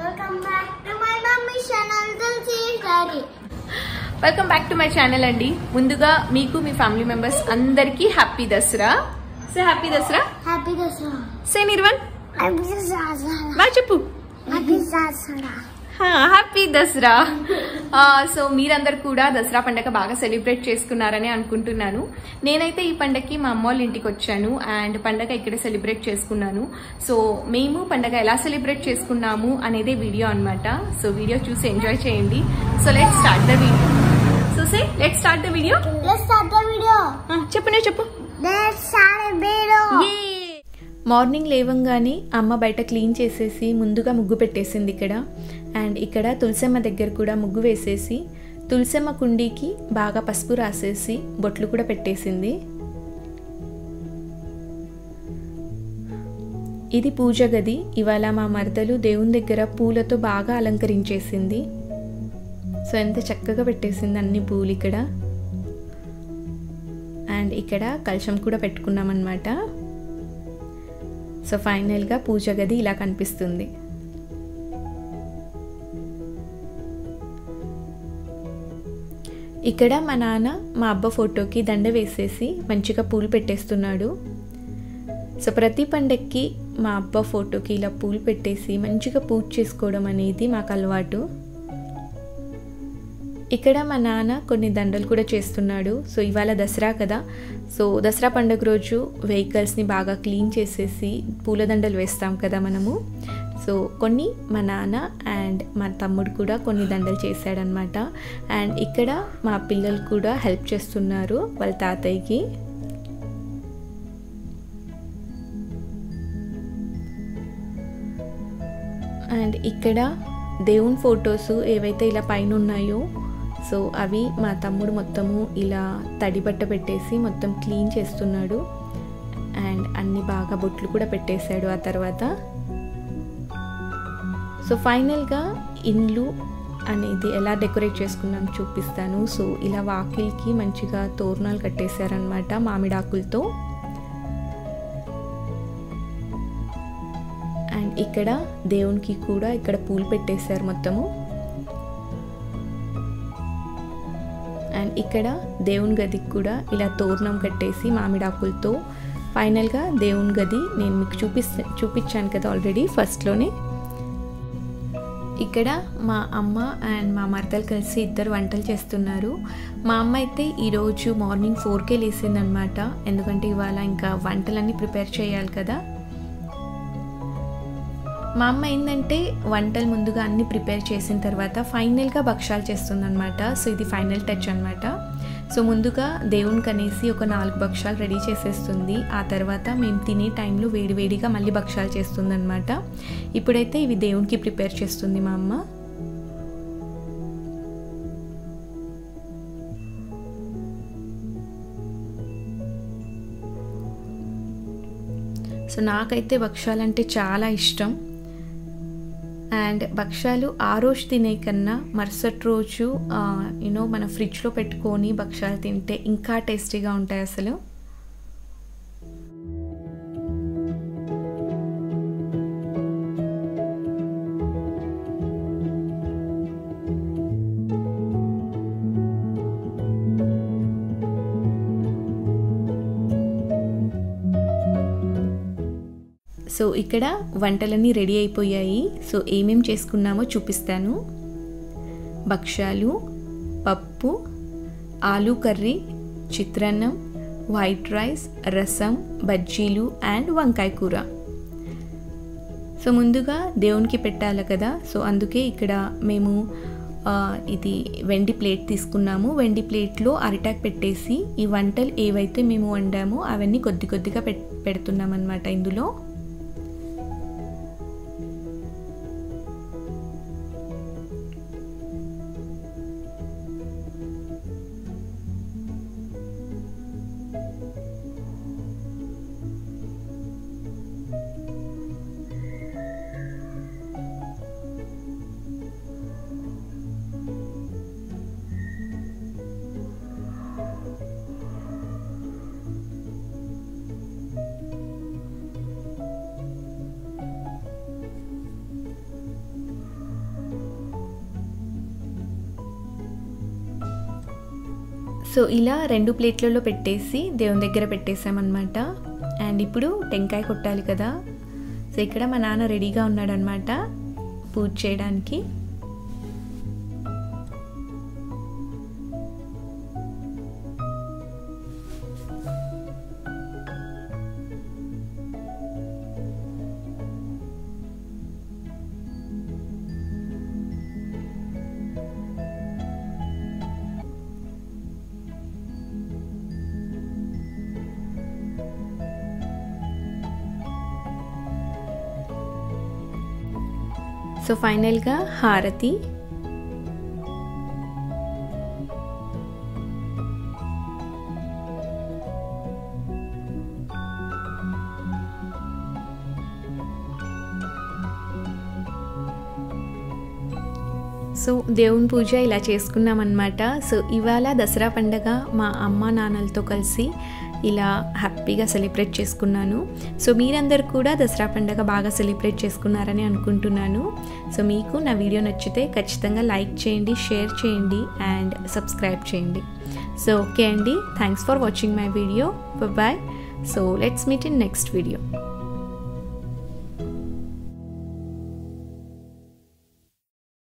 Welcome back to my mummy channel, Tulsi Daddy. Welcome back to my channel అండి ముందుగా మీకు మీ family members అందరికీ happy Dasara so happy Dasara Happy Dasara. Say Nirvan Happy Dasara. బాగా చెప్పు Happy Dasara. Happy Dasara so మీరందరు కూడా దసరా పండగ బాగా సెలబ్రేట్ చేసుకున్నారని అనుకుంటున్నాను నేనైతే ఈ పండగకి మా అమ్మ వాళ్ళ ఇంటికి వచ్చాను అండ్ పండగ ఇక్కడే సెలబ్రేట్ చేసుకున్నాను సో మేము పండగ ఎలా సెలబ్రేట్ చేసుకున్నాము అనేదే వీడియో అన్నమాట సో వీడియో చూసి ఎంజాయ్ చేయండి so let start the video so say let start the video Let's start the video. చెప్పు నువ్వు చెప్పు Let's start the video. Morning లేవంగానే అమ్మ బయట క్లీన్ చేసేసి ముందుగా ముగ్గు పెట్టేసింది ఇక్కడ అండ్ ఇక్కడ తులసమ్మ దగ్గర కూడా ముగ్గు వేసేసి తులసమ్మ కుండీకి బాగా పసుపు రాసేసి బొట్లు కూడా పెట్టేసింది ఇది పూజ గది ఇవాళ మా మరదలు దేవుని దగ్గర పూలతో బాగా అలంకరించేసింది సో ఎంత చక్కగా పెట్టేసింది అన్ని పూలు ఇక్కడ అండ్ ఇక్కడ కలశం కూడా పెట్టుకున్నాం అనమాట సో ఫైనల్గా పూజ గది ఇలా కనిపిస్తుంది ఇక్కడ మా నాన్న మా అబ్బ ఫోటోకి దండ వేసేసి మంచిగా పూలు పెట్టేస్తున్నాడు సో ప్రతి పండక్కి మా అబ్బ ఫోటోకి ఇలా పూలు పెట్టేసి మంచిగా పూజ చేసుకోవడం అనేది మాకు అలవాటు ఇక్కడ మా నాన్న కొన్ని దండలు కూడా చేస్తున్నాడు సో ఇవాళ దసరా కదా సో దసరా పండుగ రోజు వెహికల్స్ని బాగా క్లీన్ చేసేసి పూలదండలు వేస్తాం కదా మనము సో కొన్ని మా నాన్న అండ్ మా తమ్ముడు కూడా కొన్ని దండలు చేశాడనమాట అండ్ ఇక్కడ మా పిల్లలు కూడా హెల్ప్ చేస్తున్నారు వాళ్ళ తాతయ్యకి అండ్ ఇక్కడ దేవుని ఫొటోస్ ఏవైతే ఇలా పైన ఉన్నాయో సో అవి మా తమ్ముడు మొత్తము ఇలా తడిబట్ట పెట్టేసి మొత్తం క్లీన్ చేస్తున్నాడు అండ్ అన్ని బాగా బొట్లు కూడా పెట్టేశాడు ఆ తర్వాత సో ఫైనల్గా ఇండ్లు అనేది ఎలా డెకరేట్ చేసుకున్నాం చూపిస్తాను సో ఇలా వాకిల్కి మంచిగా తోరణాలు కట్టేశారనమాట మామిడాకులతో అండ్ ఇక్కడ దేవునికి కూడా ఇక్కడ పూలు పెట్టేశారు మొత్తము అండ్ ఇక్కడ దేవుని గదికి కూడా ఇలా తోరణం కట్టేసి మామిడాకులతో ఫైనల్గా దేవుని గది నేను మీకు చూపిస్తా చూపించాను కదా ఆల్రెడీ ఫస్ట్లోనే ఇక్కడ మా అమ్మ అండ్ మా మరదలు కలిసి ఇద్దరు వంటలు చేస్తున్నారు మా అమ్మ అయితే ఈరోజు మార్నింగ్ ఫోర్కే లేసిందనమాట ఎందుకంటే ఇవాళ ఇంకా వంటలన్నీ ప్రిపేర్ చేయాలి కదా మా అమ్మ ఏంటంటే వంటలు ముందుగా అన్ని ప్రిపేర్ చేసిన తర్వాత ఫైనల్గా భక్షాలు చేస్తుందన్నమాట సో ఇది ఫైనల్ టచ్ అనమాట సో ముందుగా దేవునికి అనేసి ఒక నాలుగు భక్షాలు రెడీ చేసేస్తుంది ఆ తర్వాత మేము తినే టైంలో వేడివేడిగా మళ్ళీ భక్షాలు చేస్తుందన్నమాట ఇప్పుడైతే ఇవి దేవునికి ప్రిపేర్ చేస్తుంది మా అమ్మ సో నాకైతే భక్షాలు అంటే చాలా ఇష్టం అండ్ భక్ష్యాలు ఆ రోజు తినే కన్నా మరుసటి రోజు యూనో మన ఫ్రిడ్జ్లో పెట్టుకొని భక్ష్యాలు తింటే ఇంకా టేస్టీగా ఉంటాయి అసలు సో ఇక్కడ వంటలన్నీ రెడీ అయిపోయాయి సో ఏమేం చేసుకున్నామో చూపిస్తాను భక్ష్యాలు పప్పు ఆలూ కర్రీ చిత్రాన్నం వైట్ రైస్ రసం బజ్జీలు అండ్ వంకాయ కూర సో ముందుగా దేవునికి పెట్టాలి కదా సో అందుకే ఇక్కడ మేము ఆ, ఇది వెండి ప్లేట్ తీసుకున్నాము వెండి ప్లేట్లో అరిటాక్ పెట్టేసి ఈ వంటలు ఏవైతే మేము వండామో అవన్నీ కొద్ది కొద్దిగా పెట్ పెడుతున్నాం అనమాట ఇందులో సో ఇలా రెండు ప్లేట్లలో పెట్టేసి దేవుని దగ్గర పెట్టేసామన్నమాట అండ్ ఇప్పుడు టెంకాయ కొట్టాలి కదా సో ఇక్కడ మా నాన్న రెడీగా ఉన్నాడనమాట పూజ చేయడానికి సో ఫైనల్గా హారతి సో దేవుని పూజ ఇలా చేసుకున్నామన్నమాట సో ఇవాళ దసరా పండగ మా అమ్మ నాన్నలతో కలిసి ఇలా హ్యాపీగా సెలబ్రేట్ చేసుకున్నాను సో మీరందరూ కూడా దసరా పండగ బాగా సెలబ్రేట్ చేసుకున్నారని అనుకుంటున్నాను సో మీకు నా వీడియో నచ్చితే ఖచ్చితంగా లైక్ చేయండి షేర్ చేయండి అండ్ సబ్స్క్రైబ్ చేయండి సో ఓకే అండి thanks for watching my video bye so let's meet in next video